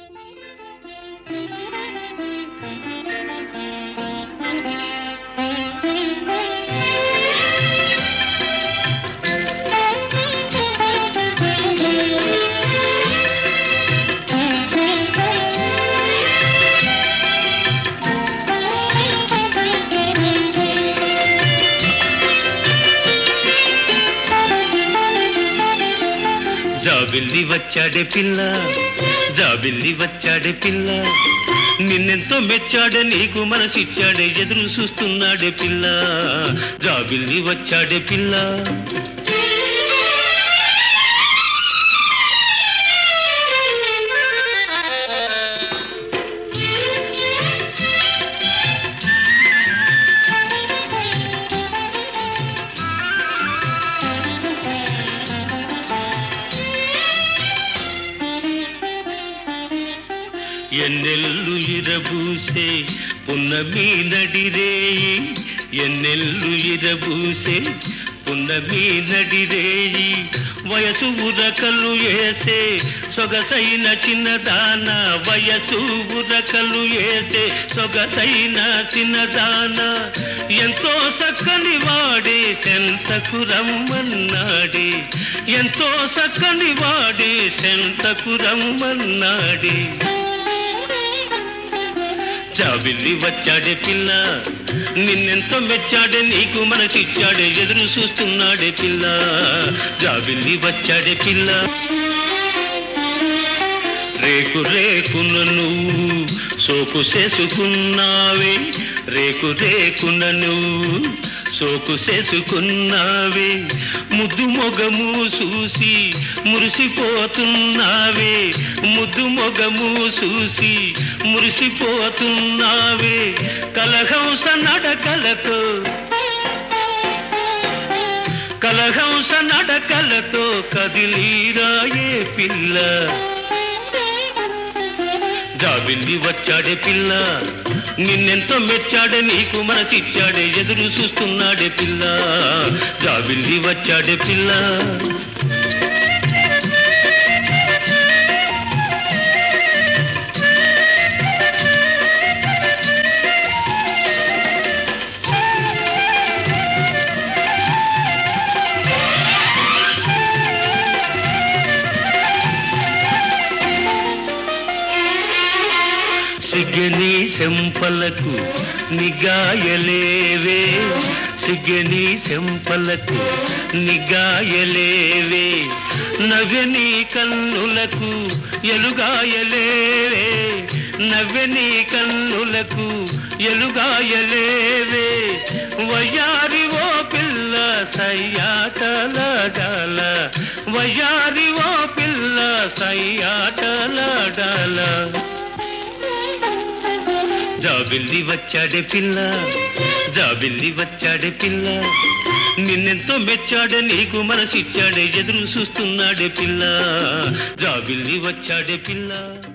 జాబిల్లి వచ్చాడే పిల్ల జాబిల్లి వచ్చాడే పిల్ల నిన్నెంతో మెచ్చాడే నీకు మనసిచ్చాడే ఎదురు చూస్తున్నాడే పిల్ల జాబిల్లి వచ్చాడే పిల్ల ఎన్నెల్లు ఇరబూసే పున్నమి నడిరేయి ఎన్నెల్లు ఇరబూసే పున్నమి నడిరేయి వయసు ఉరకలు ఏసే సొగసైన చిన్నదాన వయసు ఉరకలు ఏసే సొగసైన చిన్నదాన ఎంతో చక్కని వాడే సెంతకు రమ్మన్నాడే ఎంతో చక్కని వాడే సెంతకు రమ్మన్నాడే జాబిల్లి వచ్చాడే పిల్ల నిన్నెంతో మెచ్చాడే నీకు మనసిచ్చాడే ఎదురు చూస్తున్నాడే పిల్ల జాబిల్లి వచ్చాడే పిల్ల రేకు రేకున నువ్వు సోకు చేసుకున్నావే రేకు రేకున నువ్వు సోకు చేసుకున్నావే ముద్దు మొగము చూసి మురిసిపోతున్నావే ముద్దు మొగము చూసి మురిసిపోతున్నావే కలహంస నడకలతో కలహంస నడకలతో కదిలీరాయే పిల్ల జాబిల్లి వచ్చాడే పిల్ల నిన్నెంతో మెచ్చాడే నీకు మనసిచ్చాడే ఎదురు చూస్తున్నాడే పిల్ల జాబిల్లి వచ్చాడే పిల్ల సిగ్గని సెంపలకు నిగాయలేవే సిగ్గని సెంపలకు నిగాయలేవే నవ్వని కన్నులకు ఎలుగాయలేవే నవ్వని కన్నులకు ఎలుగాయలేవే వయ్యారి ఓ పిల్ల సయ్యాటలాడాల వయ్యారి ఓ పిల్ల సయ్యాటలాడాల జాబిల్లి వచ్చాడే పిల్ల జాబిల్లి వచ్చాడే పిల్ల నిన్నెంతో మెచ్చాడే నీకు మనసిచ్చాడే ఎదురు చూస్తున్నాడే పిల్ల జాబిల్లి వచ్చాడే పిల్ల